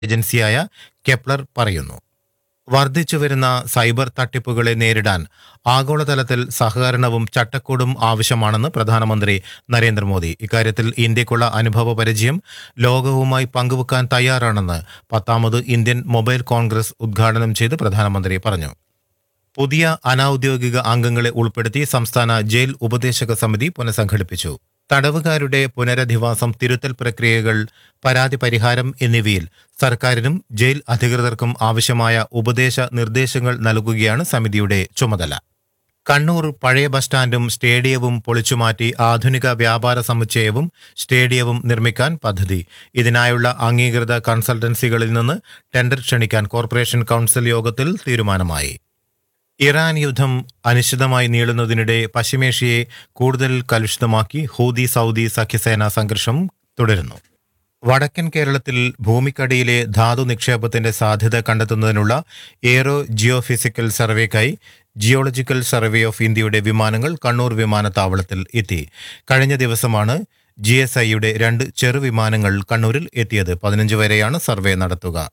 ഏജൻസിയായ കെപ്ലർ പറയുന്നു വർദ്ധിച്ചുവരുന്ന സൈബർ തട്ടിപ്പുകളെ നേരിടാൻ ആഗോളതലത്തിൽ സഹകരണവും ചട്ടക്കൂടും ആവശ്യമാണെന്ന് പ്രധാനമന്ത്രി നരേന്ദ്രമോദി ഇക്കാര്യത്തിൽ ഇന്ത്യക്കുള്ള അനുഭവ പരിചയം ലോകവുമായി പങ്കുവെക്കാൻ തയ്യാറാണെന്ന് പത്താമത് ഇന്ത്യൻ മൊബൈൽ കോൺഗ്രസ് ഉദ്ഘാടനം ചെയ്ത് പ്രധാനമന്ത്രി പറഞ്ഞു പുതിയ അനൌദ്യോഗിക അംഗങ്ങളെ ഉൾപ്പെടുത്തി സംസ്ഥാന ജയിൽ ഉപദേശക സമിതി പുനഃസംഘടിപ്പിച്ചു തടവുകാരുടെ പുനരധിവാസം തിരുത്തൽ പ്രക്രിയകൾ പരാതി പരിഹാരം എന്നിവയിൽ സർക്കാരിനും ജയിൽ അധികൃതർക്കും ആവശ്യമായ ഉപദേശ നിർദ്ദേശങ്ങൾ നൽകുകയാണ് സമിതിയുടെ ചുമതല കണ്ണൂർ പഴയ ബസ് സ്റ്റാൻഡും സ്റ്റേഡിയവും പൊളിച്ചുമാറ്റി ആധുനിക വ്യാപാര സമുച്ചയവും സ്റ്റേഡിയവും നിർമ്മിക്കാൻ പദ്ധതി ഇതിനായുള്ള അംഗീകൃത കൺസൾട്ടൻസികളിൽ നിന്ന് ടെൻഡർ ക്ഷണിക്കാൻ കോർപ്പറേഷൻ കൗൺസിൽ യോഗത്തിൽ തീരുമാനമായി ഇറാൻ യുദ്ധം അനിശ്ചിതമായി നീളുന്നതിനിടെ പശ്ചിമേഷ്യയെ കൂടുതൽ കലുഷിതമാക്കി ഹൂതി സൗദി സഖ്യസേന സംഘർഷം തുടരുന്നു വടക്കൻ കേരളത്തിൽ ഭൂമിക്കടിയിലെ ധാതു നിക്ഷേപത്തിന്റെ സാധ്യത കണ്ടെത്തുന്നതിനുള്ള എയറോ ജിയോഫിസിക്കൽ സർവേക്കായി ജിയോളജിക്കൽ സർവേ ഓഫ് ഇന്ത്യയുടെ വിമാനങ്ങൾ കണ്ണൂർ വിമാനത്താവളത്തിൽ എത്തി കഴിഞ്ഞ ദിവസമാണ് ജി എസ് ഐയുടെ രണ്ട് ചെറുവിമാനങ്ങൾ കണ്ണൂരിൽ എത്തിയത് പതിനഞ്ച് വരെയാണ് സർവേ നടത്തുക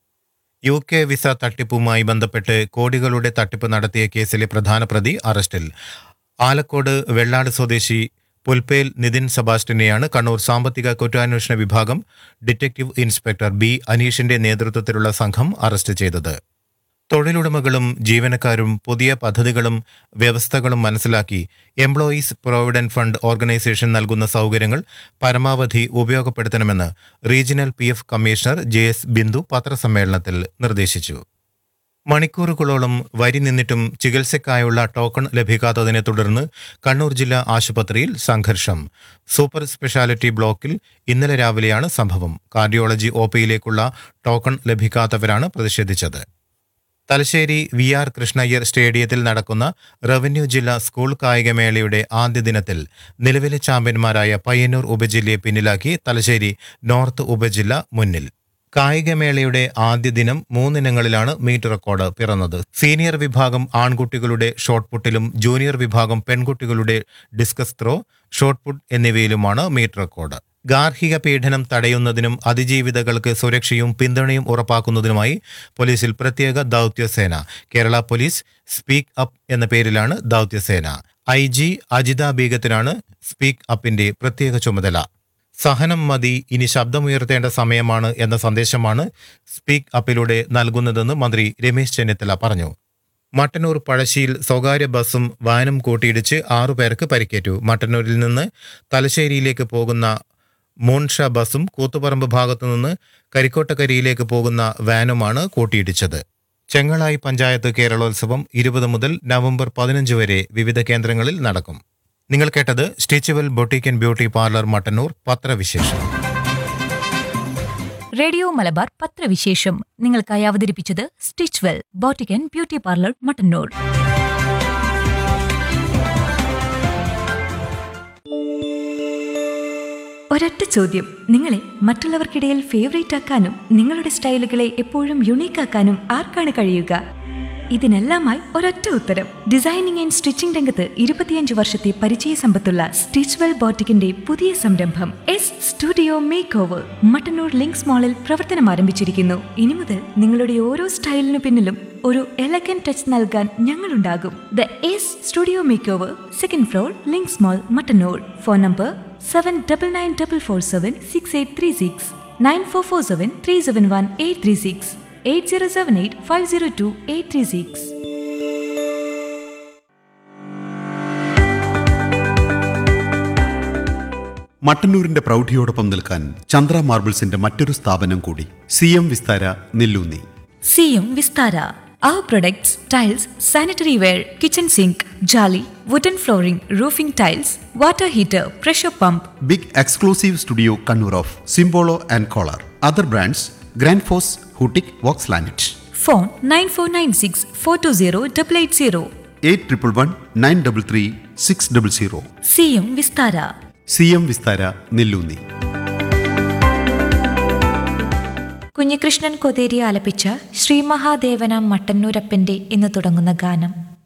യു കെ വിസ തട്ടിപ്പുമായി ബന്ധപ്പെട്ട് കോടികളുടെ തട്ടിപ്പ് നടത്തിയ കേസിലെ പ്രധാന പ്രതി അറസ്റ്റിൽ ആലക്കോട് വെള്ളാട് സ്വദേശി പുൽപ്പേൽ നിതിൻ സെബാസ്റ്റ്യനെയാണ് കണ്ണൂർ സാമ്പത്തിക കുറ്റാന്വേഷണ വിഭാഗം ഡിറ്റക്ടീവ് ഇൻസ്പെക്ടർ ബി അനീഷിന്റെ നേതൃത്വത്തിലുള്ള സംഘം അറസ്റ്റ് ചെയ്തത് തൊഴിലുടമകളും ജീവനക്കാരും പുതിയ പദ്ധതികളും വ്യവസ്ഥകളും മനസ്സിലാക്കി എംപ്ലോയീസ് പ്രൊവിഡന്റ് ഫണ്ട് ഓർഗനൈസേഷൻ നൽകുന്ന സൗകര്യങ്ങൾ പരമാവധി ഉപയോഗപ്പെടുത്തണമെന്ന് regional P F commissioner J S Bindu പത്രസമ്മേളനത്തിൽ നിർദ്ദേശിച്ചു മണിക്കൂറുകളോളം വരി നിന്നിട്ടും ചികിത്സയ്ക്കായുള്ള ടോക്കൺ ലഭിക്കാത്തതിനെ തുടർന്ന് കണ്ണൂർ ജില്ലാ ആശുപത്രിയിൽ സംഘർഷം സൂപ്പർ സ്പെഷ്യാലിറ്റി ബ്ലോക്കിൽ ഇന്നലെ രാവിലെയാണ് സംഭവം കാർഡിയോളജി ഒ പിയിലേക്കുള്ള ടോക്കൺ ലഭിക്കാത്തവരാണ് പ്രതിഷേധിച്ചത് തലശ്ശേരി വി ആർ കൃഷ്ണയ്യർ സ്റ്റേഡിയത്തിൽ നടക്കുന്ന റവന്യൂ ജില്ലാ സ്കൂൾ കായികമേളയുടെ ആദ്യ ദിനത്തിൽ നിലവിലെ ചാമ്പ്യന്മാരായ പയ്യന്നൂർ ഉപജില്ലയെ പിന്നിലാക്കി തലശ്ശേരി നോർത്ത് ഉപജില്ല മുന്നിൽ കായികമേളയുടെ ആദ്യ ദിനം മൂന്നിനങ്ങളിലാണ് മീറ്റ് റെക്കോർഡ് പിറന്നത് സീനിയർ വിഭാഗം ആൺകുട്ടികളുടെ ഷോട്ട് പുട്ടിലും ജൂനിയർ വിഭാഗം പെൺകുട്ടികളുടെ ഡിസ്കസ് ത്രോ ഷോട്ട് പുട്ട് എന്നിവയിലുമാണ് മീറ്റ് റെക്കോർഡ് ഗാർഹിക പീഡനം തടയുന്നതിനും അതിജീവിതകൾക്ക് സുരക്ഷയും പിന്തുണയും ഉറപ്പാക്കുന്നതിനുമായി പോലീസിൽ പ്രത്യേക ദൗത്യസേന കേരള പോലീസ് സ്പീക്ക് അപ്പ് എന്ന പേരിലാണ് ദൗത്യസേന ഐ ജി അജിത ബീഗത്തിനാണ് സ്പീക്ക് അപ്പിന്റെ പ്രത്യേക ചുമതല സഹനം മതി ഇനി ശബ്ദമുയർത്തേണ്ട സമയമാണ് എന്ന സന്ദേശമാണ് സ്പീക്ക് അപ്പിലൂടെ നൽകുന്നതെന്ന് മന്ത്രി രമേശ് ചെന്നിത്തല പറഞ്ഞു മട്ടന്നൂർ പഴശ്ശിയിൽ സ്വകാര്യ ബസ്സും വാനും കൂട്ടിയിടിച്ച് ആറുപേർക്ക് പരിക്കേറ്റു മട്ടന്നൂരിൽ നിന്ന് തലശ്ശേരിയിലേക്ക് പോകുന്ന മൂൺഷ ബസ്സും കൂത്തുപറമ്പ് ഭാഗത്തു നിന്ന് കരിക്കോട്ടക്കരിയിലേക്ക് പോകുന്ന വാനുമാണ് കൂട്ടിയിടിച്ചത് ചെങ്ങളായി പഞ്ചായത്ത് കേരളോത്സവം ഇരുപത് മുതൽ നവംബർ പതിനഞ്ച് വരെ വിവിധ കേന്ദ്രങ്ങളിൽ നടക്കും നിങ്ങൾ കേട്ടത് Stitchwell boutique and beauty parlour Mattannur പത്രവിശേഷം റേഡിയോ മലബാർ പത്രവിശേഷം നിങ്ങൾക്കായി അവതരിപ്പിച്ചത് Stitchwell boutique and beauty parlour Mattannur ഒരൊറ്റ ചോദ്യം നിങ്ങളെ മറ്റുള്ളവർക്കിടയിൽ ഫേവറേറ്റ് ആക്കാനും നിങ്ങളുടെ സ്റ്റൈലുകളെ എപ്പോഴും യുണീക്ക് ആക്കാനും ആർക്കാണ് കഴിയുക ഇതിനെല്ലാമായി ഒരൊറ്റ ഉത്തരം ഡിസൈനിങ് ആൻഡ് സ്റ്റിച്ചിംഗ് രംഗത്ത് ഇരുപത്തിയഞ്ച് വർഷത്തെ പരിചയ സമ്പത്തുള്ള സ്റ്റിച്ച്വെൽ ബോട്ടിക്കിന്റെ പുതിയ സംരംഭം S studio makeover Mattannur Links മാളിൽ പ്രവർത്തനം ആരംഭിച്ചിരിക്കുന്നു ഇനി മുതൽ നിങ്ങളുടെ ഓരോ സ്റ്റൈലിനു പിന്നിലും ഒരു എലഗൻ ടച്ച് നൽകാൻ ഞങ്ങളുണ്ടാകും the S studio makeover second floor Links mall Mattannur phone number seven double nine double four seven six eight three six nine four four seven three seven one eight three six eight zero seven eight five zero two eight three six മട്ടന്നൂരിന്റെ പ്രൗഢിയോടൊപ്പം നിൽക്കാൻ ചന്ദ്ര മാർബിൾസിന്റെ മറ്റൊരു സ്ഥാപനം കൂടി C M Vistara Nellunni C M Vistara അവർ products tiles sanitary ware kitchen sink ജാലി wooden flooring roofing tiles water heater pressure pump big exclusive studio Kannur of Simpolo and Kohler other brands ഗ്രാൻഡ് ഫോസ് ഹൂട്ടിക് വോക്സ് ലാനറ്റ് phone nine four nine six four two zero double eight zero eight triple one nine double three six double zero C M Vistara C M Vistara Nellunni Kunhikrishnan Kotheri ആലപിച്ച ശ്രീ മഹാദേവന മട്ടന്നൂരപ്പന്റെ എന്ന് തുടങ്ങുന്ന ഗാനം